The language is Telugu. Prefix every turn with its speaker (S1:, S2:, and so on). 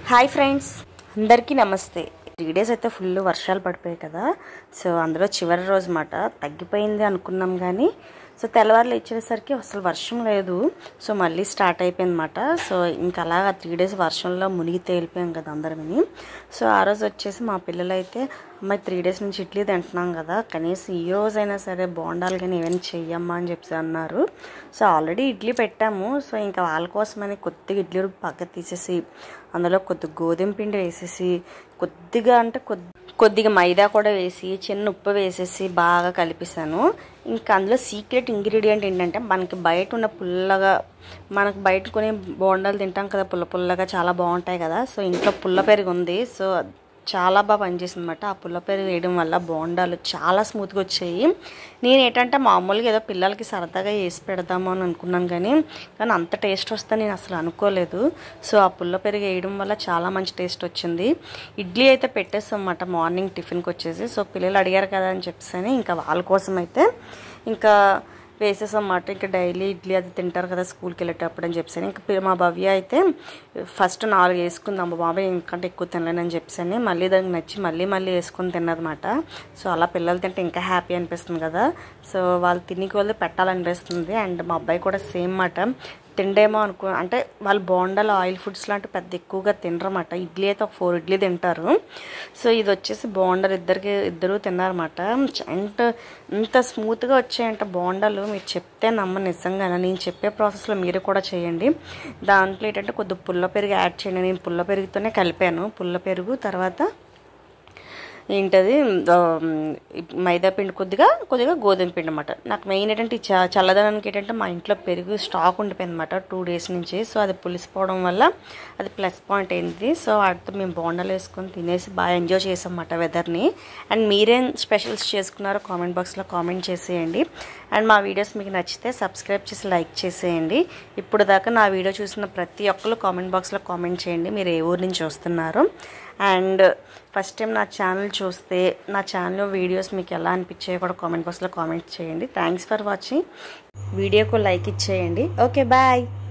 S1: హాయ్ ఫ్రెండ్స్ అందరికీ నమస్తే త్రీ డేస్ అయితే ఫుల్ వర్షాలు పడిపోయాయి కదా సో అందులో చివరి రోజు మాట తగ్గిపోయింది అనుకున్నాం కానీ సో తెల్లవారులు ఇచ్చేసరికి అసలు వర్షం లేదు సో మళ్ళీ స్టార్ట్ అయిపోయిందన్నమాట సో ఇంకా అలాగా త్రీ డేస్ వర్షంలో మునిగి తేలిపోయాం కదా అందరమని సో ఆ రోజు వచ్చేసి మా పిల్లలు అయితే అమ్మాయి త్రీ డేస్ నుంచి ఇడ్లీ తింటున్నాం కదా కనీసం ఈ రోజైనా సరే బోండాలు కానీ ఏమైనా చెయ్యమ్మా అని చెప్పి అన్నారు సో ఆల్రెడీ ఇడ్లీ పెట్టాము సో ఇంకా వాళ్ళ కోసమని కొద్దిగా ఇడ్లీ రుబ్బు పక్క తీసేసి అందులో కొద్ది గోధుమ పిండి వేసేసి కొద్దిగా అంటే కొద్ది కొద్దిగా మైదా కూడా వేసి చిన్న ఉప్పు వేసేసి బాగా కలిపేసాను ఇంకా అందులో సీక్రెట్ ఇంగ్రీడియంట్ ఏంటంటే మనకి బయట ఉన్న పుల్లగా మనకు బయట కొనే బోండాలు తింటాం కదా పుల్ల పుల్లగా చాలా బాగుంటాయి కదా సో ఇంట్లో పుల్ల పెరుగు ఉంది సో చాలా బాగా పనిచేసింది అనమాట ఆ పుల్ల పెరుగు వేయడం వల్ల బోండాలు చాలా స్మూత్గా వచ్చాయి నేను ఏంటంటే మామూలుగా ఏదో పిల్లలకి సరదాగా వేసి పెడదాము అని అనుకున్నాను కానీ కానీ అంత టేస్ట్ వస్తే నేను అసలు అనుకోలేదు సో ఆ పుల్ల పెరుగు వేయడం వల్ల చాలా మంచి టేస్ట్ వచ్చింది ఇడ్లీ అయితే పెట్టేస్తాం అన్నమాట మార్నింగ్ టిఫిన్కి వచ్చేసి సో పిల్లలు అడిగారు కదా అని చెప్పేసి ఇంకా వాళ్ళ కోసం అయితే ఇంకా వేసేసన్నమాట ఇంకా డైలీ ఇడ్లీ అది తింటారు కదా స్కూల్కి వెళ్ళేటప్పుడు అని చెప్పేసి ఇంకా పి- మా భవ్య అయితే ఫస్ట్ నాలుగు వేసుకుందాం మా బాబాయ్ ఇంకంటే ఎక్కువ తినలేనని చెప్పేసి మళ్ళీ దానికి నచ్చి మళ్ళీ మళ్ళీ వేసుకొని తిన్నదన్నమాట సో అలా పిల్లలు తింటే ఇంకా హ్యాపీ అనిపిస్తుంది కదా సో వాళ్ళు తినికి వాళ్ళు పెట్టాలనిపిస్తుంది అండ్ మా అబ్బాయి కూడా సేమ్ మాట తిండేమో అనుకో అంటే వాళ్ళు బోండాలు ఆయిల్ ఫుడ్స్ లాంటి పెద్ద ఎక్కువగా తినరన్నమాట ఇడ్లీ అయితే ఒక ఫోర్ ఇడ్లీ తింటారు సో ఇది వచ్చేసి బోండాలు ఇద్దరికి ఇద్దరు తిన్నారన్నమాట అండ్ ఇంత స్మూత్గా వచ్చాయంట బోండాలు మీరు చెప్తే నమ్మ నిజంగా నేను చెప్పే ప్రాసెస్లో మీరు కూడా చేయండి దాంట్లో ఏంటంటే కొద్దిగా పుల్ల పెరుగు యాడ్ చేయండి నేను పుల్ల పెరుగుతోనే కలిపాను పుల్ల పెరుగు తర్వాత ఏంటది ఆ, మైదా పిండి కొద్దిగా కొద్దిగా గోధుమ పిండి అనమాట నాకు మెయిన్ ఏంటంటే ఈ చ చల్లదనానికి ఏంటంటే మా ఇంట్లో పెరుగు స్టాక్ ఉండిపోయింది అనమాట టూ డేస్ నుంచి సో అది పులిసిపోవడం వల్ల అది ప్లస్ పాయింట్ అయింది సో వాటితో మేము బోండాలు వేసుకొని తినేసి బాగా ఎంజాయ్ చేసాం అన్నమాట వెదర్ని అండ్ మీరేం స్పెషల్స్ చేసుకున్నారో కామెంట్ బాక్స్లో కామెంట్ చేసేయండి అండ్ మా వీడియోస్ మీకు నచ్చితే సబ్స్క్రైబ్ చేసి లైక్ చేసేయండి ఇప్పుడు దాకా నా వీడియో చూసిన ప్రతి ఒక్కరు కామెంట్ బాక్స్లో కామెంట్ చేయండి మీరు ఏ ఊరు నుంచి వస్తున్నారు అండ్ ఫస్ట్ టైం నా ఛానల్ చూస్తే నా ఛానల్లో వీడియోస్ మీకు ఎలా అనిపించాయో కూడా కామెంట్ బాక్స్లో కామెంట్ చేయండి థ్యాంక్స్ ఫర్ వాచింగ్ వీడియోకు లైక్ ఇచ్చేయండి ఓకే బాయ్